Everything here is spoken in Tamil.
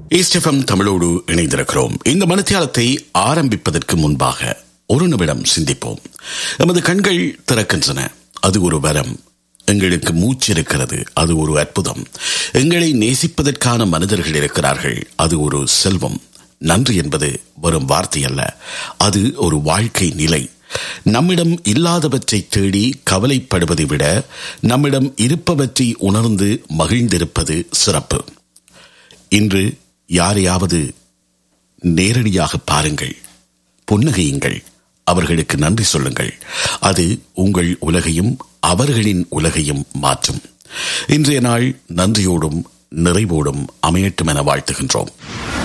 ஈஸ்டெஃபம் தமிழோடு இணைந்திருக்கிறோம் இந்த மனத்தியாலத்தை ஆரம்பிப்பதற்கு முன்பாக ஒரு நிமிடம் சிந்திப்போம் நமது கண்கள் திறக்கின்றன அது ஒரு வரம் எங்களுக்கு மூச்சு இருக்கிறது அது ஒரு அற்புதம் எங்களை நேசிப்பதற்கான மனிதர்கள் இருக்கிறார்கள் அது ஒரு செல்வம் நன்றி என்பது வெறும் வார்த்தை அல்ல அது ஒரு வாழ்க்கை நிலை நம்மிடம் இல்லாதவற்றை தேடி கவலைப்படுவதை விட நம்மிடம் இருப்பவற்றை உணர்ந்து மகிழ்ந்திருப்பது சிறப்பு இன்று யாரையாவது நேரடியாக பாருங்கள் புன்னகையுங்கள் அவர்களுக்கு நன்றி சொல்லுங்கள் அது உங்கள் உலகையும் அவர்களின் உலகையும் மாற்றும் இன்றைய நாள் நன்றியோடும் நிறைவோடும் அமையட்டும் என வாழ்த்துகின்றோம்